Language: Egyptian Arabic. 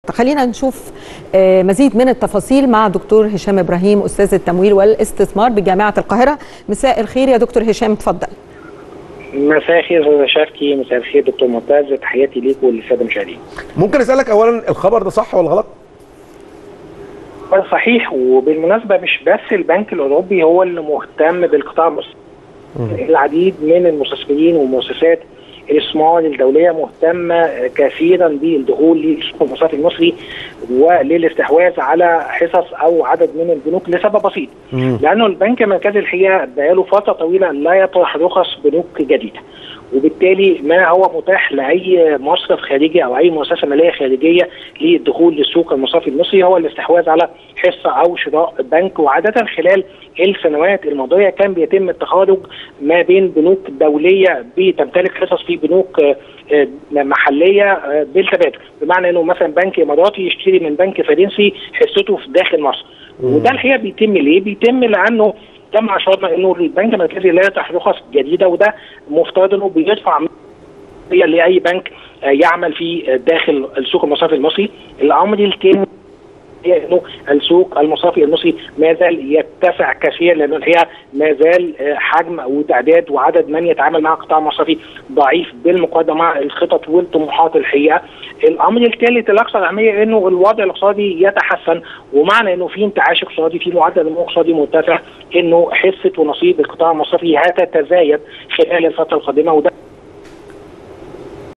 خلينا نشوف آه، مزيد من التفاصيل مع دكتور هشام ابراهيم استاذ التمويل والاستثمار بجامعه القاهره مساء الخير يا دكتور هشام اتفضل مساء الخير استاذ شركي مساء الخير دكتور معتز تحياتي ليك وللساده المشاهدين ممكن اسالك اولا الخبر ده صح ولا غلط؟ صحيح وبالمناسبه مش بس البنك الاوروبي هو اللي مهتم بالقطاع المصري العديد من المستثمرين والمؤسسات الاستثمار الدوليه مهتمه كثيرا بالدخول للسوق المصرفي المصري وللاستحواذ على حصص او عدد من البنوك لسبب بسيط لانه البنك المركزي الحقيقه بقاله فتره طويله لا يطرح رخص بنوك جديده وبالتالي ما هو متاح لاي مصرف خارجي او اي مؤسسه ماليه خارجيه للدخول للسوق المصرفي المصري هو الاستحواذ على حصه او شراء بنك وعاده خلال السنوات الماضيه كان بيتم التخارج ما بين بنوك دوليه بتمتلك حصص في بنوك محليه بالتبادل بمعنى انه مثلا بنك اماراتي يشتري من بنك فرنسي حصته في داخل مصر وده الحقيقه بيتم ليه؟ بيتم لانه تم اشرنا انه البنك المركزي لا يطرح رخص جديده وده مفترض انه بيدفع لاي بنك يعمل في داخل السوق المصرفي المصري الامر الثاني هي انه السوق المصرفي المصري ما زال يتسع كثيرا لانه الحقيقه ما زال حجم وتعداد وعدد من يتعامل مع القطاع المصرفي ضعيف بالمقارنه مع الخطط والطموحات الحقيقه. الامر الثالث الاكثر اهميه انه الوضع الاقتصادي يتحسن ومعنى انه في انتعاش اقتصادي في معدل نمو اقتصادي مرتفع انه حصه ونصيب القطاع المصرفي هتتزايد خلال الفتره القادمه وده